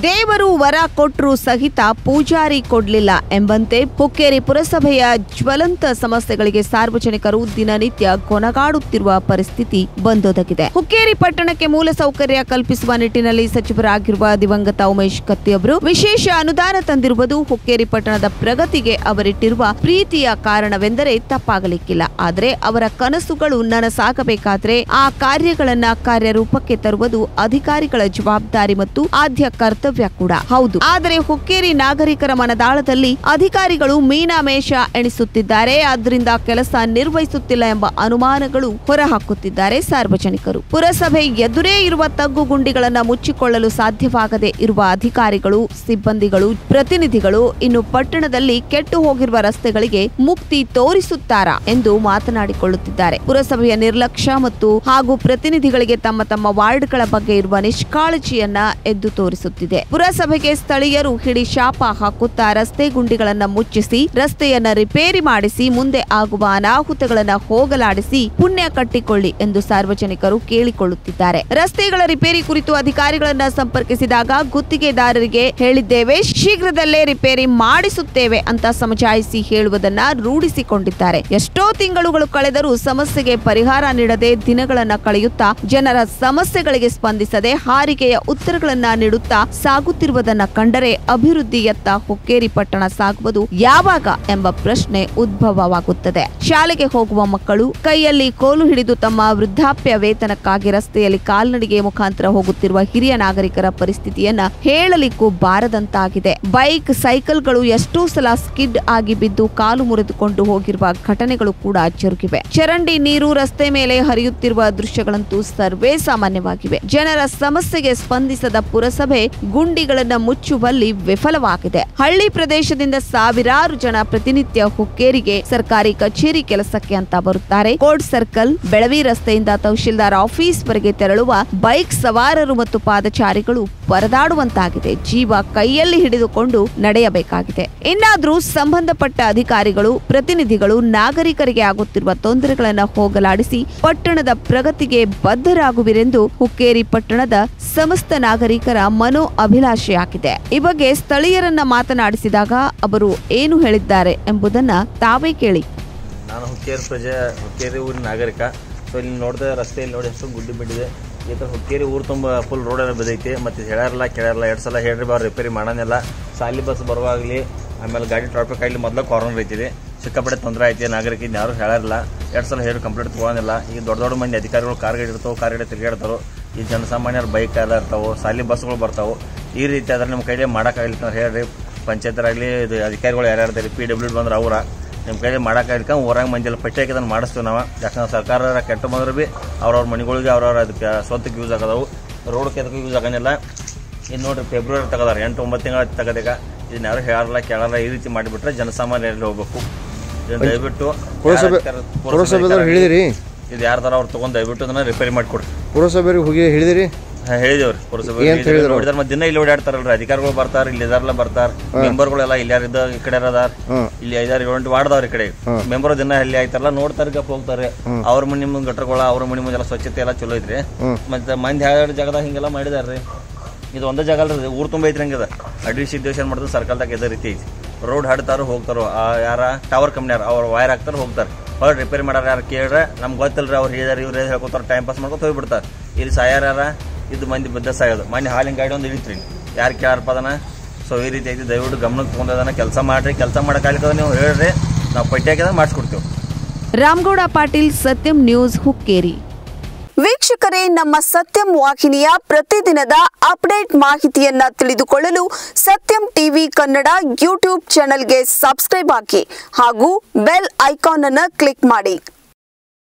ದೇವರು ವರ ಕೊಟ್ರು ಸಹಿತ ಪೂಜಾರಿ ಕೊಡ್ಲಿಲ್ಲ ಎಂಬಂತೆ ಹುಕ್ಕೇರಿ ಪುರಸಭೆಯ ಜ್ವಲಂತ ಸಮಸ್ಯೆಗಳಿಗೆ ಸಾರ್ವಜನಿಕರು ದಿನನಿತ್ಯ ಕೊನಗಾಡುತ್ತಿರುವ ಪರಿಸ್ಥಿತಿ ಬಂದೊದಗಿದೆ ಹುಕ್ಕೇರಿ ಪಟ್ಟಣಕ್ಕೆ ಮೂಲಸೌಕರ್ಯ ಕಲ್ಪಿಸುವ ನಿಟ್ಟಿನಲ್ಲಿ ಸಚಿವರಾಗಿರುವ ದಿವಂಗತ ಉಮೇಶ್ ಕತ್ತಿ ಅವರು ವಿಶೇಷ ಅನುದಾನ ತಂದಿರುವುದು ಹುಕ್ಕೇರಿ ಪಟ್ಟಣದ ಪ್ರಗತಿಗೆ ಅವರಿಟ್ಟಿರುವ ಪ್ರೀತಿಯ ಕಾರಣವೆಂದರೆ ತಪ್ಪಾಗಲಿಕ್ಕಿಲ್ಲ ಆದರೆ ಅವರ ಕನಸುಗಳು ನನಸಾಗಬೇಕಾದ್ರೆ ಆ ಕಾರ್ಯಗಳನ್ನ ಕಾರ್ಯರೂಪಕ್ಕೆ ತರುವುದು ಅಧಿಕಾರಿಗಳ ಜವಾಬ್ದಾರಿ ಮತ್ತು ಆದ್ಯ ಕರ್ತವ್ಯ ಕೂಡ ಹೌದು ಆದರೆ ಹುಕ್ಕೇರಿ ನಾಗರಿಕರ ಮನದಾಳದಲ್ಲಿ ಅಧಿಕಾರಿಗಳು ಮೀನಾಮೇಷ ಎಣಿಸುತ್ತಿದ್ದಾರೆ ಆದ್ದರಿಂದ ಕೆಲಸ ನಿರ್ವಹಿಸುತ್ತಿಲ್ಲ ಎಂಬ ಅನುಮಾನಗಳು ಹೊರಹಾಕುತ್ತಿದ್ದಾರೆ ಸಾರ್ವಜನಿಕರು ಪುರಸಭೆ ಎದುರೇ ಇರುವ ತಗ್ಗು ಗುಂಡಿಗಳನ್ನ ಮುಚ್ಚಿಕೊಳ್ಳಲು ಸಾಧ್ಯವಾಗದೆ ಇರುವ ಅಧಿಕಾರಿಗಳು ಸಿಬ್ಬಂದಿಗಳು ಪ್ರತಿನಿಧಿಗಳು ಇನ್ನು ಪಟ್ಟಣದಲ್ಲಿ ಕೆಟ್ಟು ಹೋಗಿರುವ ರಸ್ತೆಗಳಿಗೆ ಮುಕ್ತಿ ತೋರಿಸುತ್ತಾರಾ ಎಂದು ಮಾತನಾಡಿಕೊಳ್ಳುತ್ತಿದ್ದಾರೆ ಪುರಸಭೆಯ ನಿರ್ಲಕ್ಷ್ಯ ಮತ್ತು ಹಾಗೂ ಪ್ರತಿನಿಧಿಗಳಿಗೆ ತಮ್ಮ ತಮ್ಮ ವಾರ್ಡ್ಗಳ ಬಗ್ಗೆ ಇರುವ ನಿಷ್ಕಾಳಜಿಯನ್ನ ಎದ್ದು ತೋರಿಸುತ್ತಿದೆ ಪುರಸಭೆಗೆ ಸ್ಥಳೀಯರು ಹಿಡಿ ಶಾಪ ಹಾಕುತ್ತಾ ರಸ್ತೆ ಗುಂಡಿಗಳನ್ನ ಮುಚ್ಚಿಸಿ ರಸ್ತೆಯನ್ನ ರಿಪೇರಿ ಮಾಡಿಸಿ ಮುಂದೆ ಆಗುವ ಅನಾಹುತಗಳನ್ನ ಹೋಗಲಾಡಿಸಿ ಪುಣ್ಯ ಕಟ್ಟಿಕೊಳ್ಳಿ ಎಂದು ಸಾರ್ವಜನಿಕರು ಕೇಳಿಕೊಳ್ಳುತ್ತಿದ್ದಾರೆ ರಸ್ತೆಗಳ ರಿಪೇರಿ ಕುರಿತು ಅಧಿಕಾರಿಗಳನ್ನ ಸಂಪರ್ಕಿಸಿದಾಗ ಗುತ್ತಿಗೆದಾರರಿಗೆ ಹೇಳಿದ್ದೇವೆ ಶೀಘ್ರದಲ್ಲೇ ರಿಪೇರಿ ಮಾಡಿಸುತ್ತೇವೆ ಅಂತ ಸಮಜಾಯಿಸಿ ಹೇಳುವುದನ್ನ ರೂಢಿಸಿಕೊಂಡಿದ್ದಾರೆ ಎಷ್ಟೋ ತಿಂಗಳುಗಳು ಕಳೆದರೂ ಸಮಸ್ಯೆಗೆ ಪರಿಹಾರ ನೀಡದೆ ದಿನಗಳನ್ನ ಕಳೆಯುತ್ತಾ ಜನರ ಸಮಸ್ಯೆಗಳಿಗೆ ಸ್ಪಂದಿಸದೆ ಹಾರಿಕೆಯ ಉತ್ತರಗಳನ್ನ ನೀಡುತ್ತಾ ಸಾಗುತ್ತಿರುವುದನ್ನ ಕಂಡರೆ ಅಭಿವೃದ್ಧಿಯತ್ತ ಹುಕ್ಕೇರಿ ಪಟ್ಟಣ ಸಾಗುವುದು ಯಾವಾಗ ಎಂಬ ಪ್ರಶ್ನೆ ಉದ್ಭವವಾಗುತ್ತದೆ ಶಾಲೆಗೆ ಹೋಗುವ ಮಕ್ಕಳು ಕೈಯಲ್ಲಿ ಕೋಲು ಹಿಡಿದು ತಮ್ಮ ವೃದ್ಧಾಪ್ಯ ವೇತನಕ್ಕಾಗಿ ರಸ್ತೆಯಲ್ಲಿ ಕಾಲ್ನಡಿಗೆ ಮುಖಾಂತರ ಹೋಗುತ್ತಿರುವ ಹಿರಿಯ ನಾಗರಿಕರ ಪರಿಸ್ಥಿತಿಯನ್ನ ಹೇಳಲಿಕ್ಕೂ ಬಾರದಂತಾಗಿದೆ ಬೈಕ್ ಸೈಕಲ್ಗಳು ಎಷ್ಟೋ ಸಲ ಸ್ಕಿಡ್ ಆಗಿ ಬಿದ್ದು ಕಾಲು ಮುರಿದುಕೊಂಡು ಹೋಗಿರುವ ಘಟನೆಗಳು ಕೂಡ ಜರುಗಿವೆ ಚರಂಡಿ ನೀರು ರಸ್ತೆ ಮೇಲೆ ಹರಿಯುತ್ತಿರುವ ದೃಶ್ಯಗಳಂತೂ ಸರ್ವೇ ಸಾಮಾನ್ಯವಾಗಿವೆ ಜನರ ಸಮಸ್ಯೆಗೆ ಸ್ಪಂದಿಸದ ಪುರಸಭೆ ಗುಂಡಿಗಳನ್ನ ಮುಚ್ಚುವಲ್ಲಿ ವಿಫಲವಾಗಿದೆ ಹಳ್ಳಿ ಪ್ರದೇಶದಿಂದ ಸಾವಿರಾರು ಜನ ಪ್ರತಿನಿತ್ಯ ಹುಕ್ಕೇರಿಗೆ ಸರ್ಕಾರಿ ಕಚೇರಿ ಕೆಲಸಕ್ಕೆ ಅಂತ ಬರುತ್ತಾರೆ ಕೋರ್ಟ್ ಸರ್ಕಲ್ ಬೆಳವಿ ರಸ್ತೆಯಿಂದ ತಹಶೀಲ್ದಾರ್ ಆಫೀಸ್ ವರೆಗೆ ತೆರಳುವ ಬೈಕ್ ಸವಾರರು ಮತ್ತು ಪಾದಚಾರಿಗಳು ಪರದಾಡುವಂತಾಗಿದೆ ಜೀವ ಕೈಯಲ್ಲಿ ಹಿಡಿದುಕೊಂಡು ನಡೆಯಬೇಕಾಗಿದೆ ಇನ್ನಾದ್ರೂ ಸಂಬಂಧಪಟ್ಟ ಅಧಿಕಾರಿಗಳು ಪ್ರತಿನಿಧಿಗಳು ನಾಗರಿಕರಿಗೆ ಆಗುತ್ತಿರುವ ತೊಂದರೆಗಳನ್ನು ಹೋಗಲಾಡಿಸಿ ಪಟ್ಟಣದ ಪ್ರಗತಿಗೆ ಬದ್ಧರಾಗುವಿರೆಂದು ಹುಕ್ಕೇರಿ ಪಟ್ಟಣದ ಸಮಸ್ತ ನಾಗರಿಕರ ಮನೋ ಅಭಿಲಾಷೆಯಾಗಿದೆ ಈ ಬಗ್ಗೆ ಸ್ಥಳೀಯರನ್ನ ಮಾತನಾಡಿಸಿದಾಗ ಅವರು ಏನು ಹೇಳಿದ್ದಾರೆ ಎಂಬುದನ್ನ ತಾವೇ ಕೇಳಿ ನಾನು ಹುಕ್ಕೇರಿ ಪ್ರಜೆ ಹುಕ್ಕೇರಿ ಊರಿನ ನಾಗರಿಕ ಸೊ ಇಲ್ಲಿ ನೋಡಿದೆ ರಸ್ತೆಯಲ್ಲಿ ನೋಡಿ ಎಷ್ಟು ಗುಡ್ಡಿ ಬಿಟ್ಟಿದೆ ಈ ಥರ ಹುಕ್ಕೇರಿ ಊರು ತುಂಬ ಫುಲ್ ರೋಡ್ ಎಲ್ಲ ಬಿದ್ದೈತಿ ಮತ್ತು ಹೇಳ್ಯಾರಲ್ಲ ಕೇಳ್ಯಾರಲ್ಲ ಎರಡು ಸಲ ಹೇಳ್ರಿ ಬಾ ರಿಪೇರಿ ಮಾಡೋನಿಲ್ಲ ಸಾಲಿ ಬಸ್ ಬರುವಾಗಲಿ ಆಮೇಲೆ ಗಾಡಿ ಟ್ರಾಫಿಕ್ ಆಗಲಿ ಮೊದಲು ಕಾರ್ನರ್ ಐತಿದೆ ಸಿಕ್ಕಾಪಟ್ಟೆ ತೊಂದರೆ ಐತಿ ನಾಗರಿಕ ಇನ್ನು ಯಾರು ಹೇಳಾರಿಲ್ಲ ಎರಡು ಸಲ ಹೇಳಿ ಕಂಪ್ಲೇಂಟ್ ತೊಗೊಳೋದಿಲ್ಲ ಈಗ ದೊಡ್ಡ ದೊಡ್ಡ ಮಂದಿ ಅಧಿಕಾರಿಗಳು ಕಾರ್ ಗಾಡಿ ಇರ್ತಾವೆ ಕಾರ್ ಗಾಡಿ ತಿರುಗಾಡ್ತಾರೋ ಈ ಜನಸಾಮಾನ್ಯರ ಬೈಕ್ ಎಲ್ಲ ಇರ್ತಾವೆ ಸಾಲಿ ಬಸ್ಗಳು ಬರ್ತಾವೆ ಈ ರೀತಿ ಆದ್ರೆ ನಿಮ್ಮ ಕೈಲಿ ಮಾಡೋಕ್ಕಾಗಲಿಲ್ಲ ಅಂತ ಹೇಳ್ರಿ ಪಂಚಾಯತರಾಗಲಿ ಇದು ಅಧಿಕಾರಿಗಳು ಯಾರ್ಯಾರು ಇದ್ದಾರೆ ಪಿ ಡಬ್ಲ್ಯೂ ಬಂದ್ರೆ ಅವರ ನಿಮ್ಮ ಕೈಲಿ ಮಾಡೋಕ್ಕಾಗಲಿಕ್ಕ ಊರಾಗ ಮಂದಿಲ್ಲ ಪಟ್ಟಿ ಹಾಕಿದನ್ನು ಮಾಡಿಸ್ತೀವಿ ನಾವು ಯಾಕಂದ್ರೆ ಸರ್ಕಾರ ಕೆಟ್ಟ ಬಂದ್ರೆ ಭೀ ಅವ್ರವ್ರ ಮನೆಗಳಿಗೆ ಅವ್ರವ್ರ ಅದಕ್ಕೆ ಸ್ವಂತಕ್ಕೆ ಯೂಸ್ ಆಗೋದವು ರೋಡ್ಗೆ ಅದಕ್ಕೆ ಯೂಸ್ ಆಗಂಗಿಲ್ಲ ಇನ್ನು ನೋಡ್ರಿ ಫೆಬ್ರವರಿ ತಗದಾರ ಎಂಟು ಒಂಬತ್ತು ತಿಂಗಳ ತಗದೀಗ ಇದನ್ನ ಯಾರು ಹೇಳಲ್ಲ ಕೇಳಲ್ಲ ಈ ರೀತಿ ಮಾಡಿಬಿಟ್ರೆ ಜನಸಾಮಾನ್ಯರಲ್ಲಿ ಹೋಗ್ಬೇಕು ಇದನ್ನ ದಯವಿಟ್ಟು ಪುರಸಭೆ ಯಾರ್- ಪುರಸಭೆದವ್ರು ಹೇಳಿದಿರಿ ಇದು ಯಾರ್ದಾರ ಅವ್ರು ತೊಗೊಂಡು ದಯವಿಟ್ಟು ಅದನ್ನ ರಿಪೇರಿ ಮಾಡಿಕೊಡ್ರಿ ಪುರಸಭೆಗೆ ಹೋಗಿ ಹೇಳಿದಿರಿ ಹಾ, ಹೇಳಿದೇವ್ರಿ ಪುರಸಭೆ ಏನ್ ಹೇಳಿದ್ರು? ನೋಡಿದಾರ ಮತ್ತೆ ದಿನ ಇಲ್ಲಿ ಓಡಾಡ್ತಾರಲ್ರಿ ಅಧಿಕಾರಿಗಳು ಬರ್ತಾರ ಇಲ್ಲಿ ಇದಾರಲ್ಲ ಬರ್ತಾರ ಮೆಂಬರ್ಗಳೆಲ್ಲ ಇಲ್ಲಿ ಯಾರಿದ್ದ ಈ ಕಡೆ ಅದಾರ ಹ್ಮ್. ಇಲ್ಲಿ ಐದಾರು ಏಳು ಎಂಟು ವಾರ್ಡ್ದವ್ರ ಈ ಕಡೆ ಮೆಂಬರ್ ದಿನ ಅಲ್ಲಿ ಆಯ್ತಾರಲ್ಲ ನೋಡ್ತಾರ ಗಪ್ ಹೋಗ್ತಾರೆ ಅವ್ರ ಮನಿ ಮುಂದೆ ಗಟ್ರಗಳ ಅವ್ರ ಮನಿ ಮುಂದೆ ಎಲ್ಲ ಸ್ವಚ್ಛತೆ ಎಲ್ಲ ಚಲೋ ಐತ್ರಿ ಮತ್ತೆ ಮಂದಿ ಯಾವ ಜಾಗದಾಗ ಹಿಂಗೆಲ್ಲ ಮಾಡಿದಾರ್ರಿ ಇದು ಒಂದೇ ಜಾಗ ಅಲ್ರಿ ಊರ್ ತುಂಬ ಐತ್ರಿ ಹಂಗದ ಅಡ್ಡಿ ಸಿದ್ದೇಶನ್ ಮಾಡಿದ್ರೆ ಸರ್ಕಲ್ದಾಗ ಇದೇ ರೀತಿ ಐತಿ ರೋಡ್ ಹಾಡ್ತಾರೋ ಹೋಗ್ತಾರೋ ಆ ಯಾರ ಟವರ್ ಕಂಪ್ನಿಯಾರ ಅವ್ರ ವೈರ್ ಹಾಕ್ತಾರ ಹೋಗ್ತಾರೆ ಹೊರಗೆ ರಿಪೇರಿ ಮಾಡ್ಯಾರ ಯಾರು ಕೇಳ್ರೆ ನಮ್ಗೆ ಗೊತ್ತಿಲ್ರಿ ಅವ್ರು ಹೇಳಿದಾರೆ ಇವ್ರು ಹೇಳ್ಕೊತಾರ ಟೈಮ್ ಪಾಸ್ ಮಾಡ್ಕೊತ ಹೋಗ್ಬಿಡ್ತಾರೆ ಇಲ್ಲಿ ಸಾಯಾರ ಯಾರ ಇದು ಮಂದಿ ಬಿದ್ದ ಸಾಯೋದು ಮೊನ್ನೆ ಹಾಲಿನ ಗಾಡಿ ಒಂದು ಇಳಿತ್ರಿ ಯಾರು ಕೇಳಾರಪ್ಪ ಅದನ್ನ ಸೊ ಈ ರೀತಿ ಐತಿ ದಯವಿಟ್ಟು ಗಮನಕ್ಕೆ ತೊಗೊಂಡದನ್ನ ಕೆಲಸ ಮಾಡ್ರಿ ಕೆಲಸ ಮಾಡೋಕ್ಕಾಗ್ಲಿಕ್ಕೆ ನೀವು ಹೇಳ್ರಿ ನಾವು ಪಟ್ಟಿ ಹಾಕಿದ್ರೆ ಮಾಡಿಸ್ಕೊಡ್ತೀವಿ ರಾಮಗೌಡ ಪಾಟೀಲ್ ಸತ್ಯಂ ನ್ಯೂಸ್ ಹುಕ್ಕೇರಿ ವೀಕ್ಷಕರೇ ನಮ್ಮ ಸತ್ಯಂ ವಾಹಿನಿಯ ಪ್ರತಿದಿನದ ಅಪ್ಡೇಟ್ ಮಾಹಿತಿಯನ್ನ ತಿಳಿದುಕೊಳ್ಳಲು ಸತ್ಯಂ ಟಿವಿ ಕನ್ನಡ ಯೂಟ್ಯೂಬ್ ಚಾನೆಲ್ಗೆ ಸಬ್ಸ್ಕ್ರೈಬ್ ಹಾಕಿ ಹಾಗೂ ಬೆಲ್ ಐಕಾನ್ ಅನ್ನು ಕ್ಲಿಕ್ ಮಾಡಿ